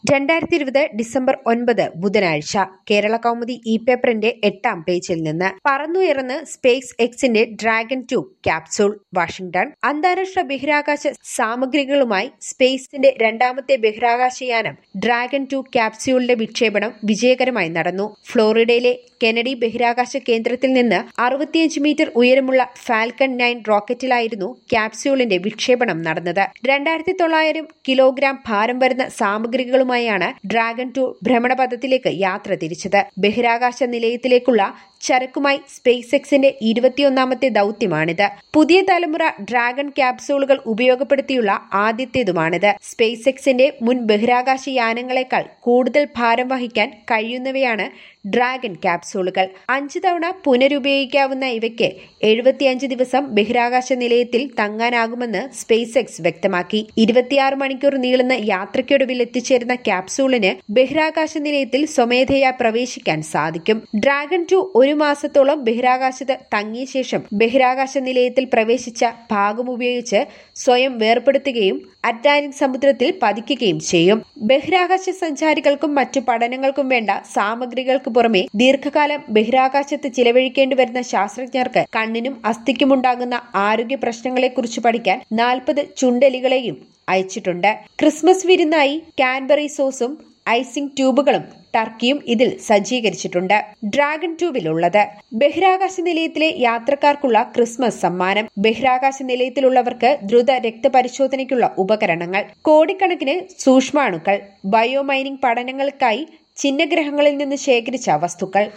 രണ്ടായിരത്തി ഇരുപത് ഡിസംബർ ഒൻപത് ബുധനാഴ്ച കേരള കൗമുദി ഇ പേപ്പറിന്റെ എട്ടാം പേജിൽ നിന്ന് പറന്നുയർന്ന് സ്പേസ് എക്സിന്റെ ഡ്രാഗൺ ടു ക്യാപ്സൂൾ വാഷിംഗ്ടൺ അന്താരാഷ്ട്ര ബഹിരാകാശ സാമഗ്രികളുമായി സ്പേസിന്റെ രണ്ടാമത്തെ ബഹിരാകാശയാനം ഡ്രാഗൺ ടു ക്യാപ്സ്യൂളിന്റെ വിക്ഷേപണം വിജയകരമായി നടന്നു ഫ്ലോറിഡയിലെ കെനഡി ബഹിരാകാശ കേന്ദ്രത്തിൽ നിന്ന് അറുപത്തിയഞ്ച് മീറ്റർ ഉയരമുള്ള ഫാൽക്കൺ നയൻ റോക്കറ്റിലായിരുന്നു ക്യാപ്സ്യൂളിന്റെ വിക്ഷേപണം നടന്നത് രണ്ടായിരത്തി തൊള്ളായിരം കിലോഗ്രാം ഭാരം വരുന്ന സാമഗ്രികളുമായാണ് ഡ്രാഗൺ ടു ഭ്രമണപഥത്തിലേക്ക് യാത്ര തിരിച്ചത് ബഹിരാകാശ നിലയത്തിലേക്കുള്ള ചരക്കുമായി സ്പേസ് എക്സിന്റെ ഇരുപത്തിയൊന്നാമത്തെ ദൌത്യമാണിത് പുതിയ തലമുറ ഡ്രാഗൺ ക്യാപ്സൂളുകൾ ഉപയോഗപ്പെടുത്തിയുള്ള ആദ്യത്തേതുമാണിത് സ്പേസ് എക്സിന്റെ മുൻ ബഹിരാകാശ യാനങ്ങളെക്കാൾ കൂടുതൽ ഭാരം വഹിക്കാൻ കഴിയുന്നവയാണ് ഡ്രാഗൺ ക്യാപ്സൂളുകൾ അഞ്ചു തവണ പുനരുപയോഗിക്കാവുന്ന ഇവയ്ക്ക് എഴുപത്തിയഞ്ച് ദിവസം ബഹിരാകാശ നിലയത്തിൽ തങ്ങാനാകുമെന്ന് സ്പേസ് എക്സ് വ്യക്തമാക്കി ഇരുപത്തിയാറ് മണിക്കൂർ നീളുന്ന യാത്രയ്ക്കൊടുവിൽ എത്തിച്ചേരുന്ന ക്യാപ്സൂളിന് ബഹിരാകാശ നിലയത്തിൽ സ്വമേധയാ പ്രവേശിക്കാൻ സാധിക്കും ഡ്രാഗൺ ടു ഒരു മാസത്തോളം ബഹിരാകാശത്ത് തങ്ങിയ ശേഷം ബഹിരാകാശ നിലയത്തിൽ പ്രവേശിച്ച ഭാഗം ഉപയോഗിച്ച് സ്വയം വേർപെടുത്തുകയും അറ്റ്ലാന്റിക് സമുദ്രത്തിൽ പതിക്കുകയും ചെയ്യും ബഹിരാകാശ സഞ്ചാരികൾക്കും മറ്റു പഠനങ്ങൾക്കും വേണ്ട സാമഗ്രികൾക്ക് പുറമെ ദീർഘകാലം ബഹിരാകാശത്ത് ചിലവഴിക്കേണ്ടി വരുന്ന ശാസ്ത്രജ്ഞർക്ക് കണ്ണിനും അസ്ഥിക്കുമുണ്ടാകുന്ന ആരോഗ്യ പ്രശ്നങ്ങളെക്കുറിച്ച് പഠിക്കാൻ നാൽപ്പത് ചുണ്ടലികളെയും അയച്ചിട്ടുണ്ട് ക്രിസ്മസ് വിരുന്നായി കാൻബറി സോസും ഐസിംഗ് ട്യൂബുകളും ടർക്കിയും ഇതിൽ സജ്ജീകരിച്ചിട്ടുണ്ട് ഡ്രാഗൺ ട്യൂബിലുള്ളത് ബഹിരാകാശ നിലയത്തിലെ യാത്രക്കാർക്കുള്ള ക്രിസ്മസ് സമ്മാനം ബഹിരാകാശ നിലയത്തിലുള്ളവർക്ക് ദ്രുത രക്തപരിശോധനയ്ക്കുള്ള ഉപകരണങ്ങൾ കോടിക്കണക്കിന് സൂക്ഷ്മാണുക്കൾ ബയോമൈനിംഗ് പഠനങ്ങൾക്കായി ചിഹ്നഗ്രഹങ്ങളിൽ നിന്ന് ശേഖരിച്ച വസ്തുക്കൾ